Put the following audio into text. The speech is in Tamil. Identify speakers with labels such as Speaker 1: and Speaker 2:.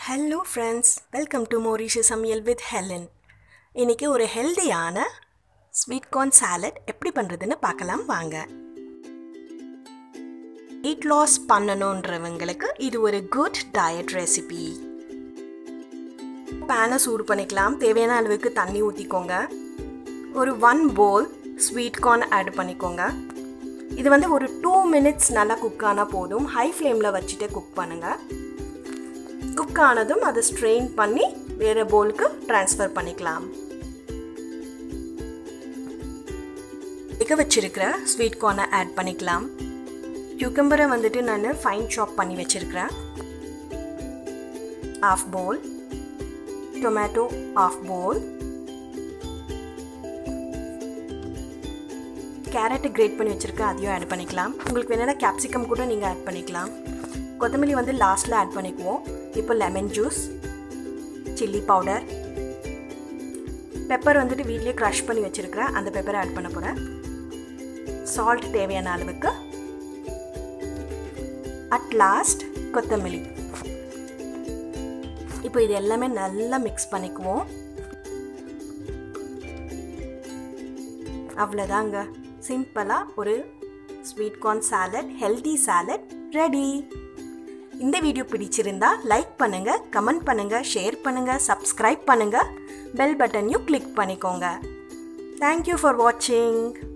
Speaker 1: ஹலோ ஃப்ரெண்ட்ஸ் வெல்கம் டு மோரிஷு சமையல் வித் ஹெலன் இன்றைக்கி ஒரு ஹெல்தியான ஸ்வீட் கார்ன் சாலட் எப்படி பண்ணுறதுன்னு பார்க்கலாம் வாங்க வெயிட் லாஸ் பண்ணணுன்றவங்களுக்கு இது ஒரு குட் டயட் ரெசிபி பேனை சூடு பண்ணிக்கலாம் தேவையான அளவுக்கு தண்ணி ஊற்றிக்கோங்க ஒரு one bowl sweet corn add பண்ணிக்கோங்க இது வந்து ஒரு டூ மினிட்ஸ் நல்லா குக் ஆனால் போதும் ஹை ஃப்ளேமில் வச்சுட்டு குக் பண்ணுங்கள் குக் ஆனதும் அதை ஸ்ட்ரெயின் பண்ணி வேறு போலுக்கு ட்ரான்ஸ்ஃபர் பண்ணிக்கலாம் வேக வச்சிருக்கிற ஸ்வீட் கார்னை ஆட் பண்ணிக்கலாம் கியூக்கம்பரை வந்துட்டு நான் ஃபைன் சாப் பண்ணி வச்சுருக்கிறேன் half bowl tomato half bowl carrot grate பண்ணி வச்சுருக்கேன் அதையும் ஆட் பண்ணிக்கலாம் உங்களுக்கு வேணும்னா கேப்சிகம் கூட நீங்கள் ஆட் பண்ணிக்கலாம் கொத்தமல்லி வந்து லாஸ்ட்டில் ஆட் பண்ணிக்குவோம் இப்போ lemon juice chilli powder pepper வந்துட்டு வீட்லேயே க்ரஷ் பண்ணி வச்சுருக்கிறேன் அந்த பெப்பரை ஆட் பண்ண போகிறேன் சால்ட் தேவையான அளவுக்கு அட் லாஸ்ட் கொத்தமல்லி இப்போ இது எல்லாமே நல்லா மிக்ஸ் பண்ணிக்குவோம் அவ்வளோதாங்க சிம்பிளாக ஒரு sweet corn salad healthy salad ready இந்த வீடியோ பிடிச்சிருந்தா லைக் பண்ணுங்க கமெண்ட் பண்ணுங்க ஷேர் பண்ணுங்க சப்ஸ்கிரைப் பண்ணுங்க பெல் பட்டனையும் கிளிக் பண்ணிக்கோங்க தேங்க்யூ ஃபார் வாட்சிங்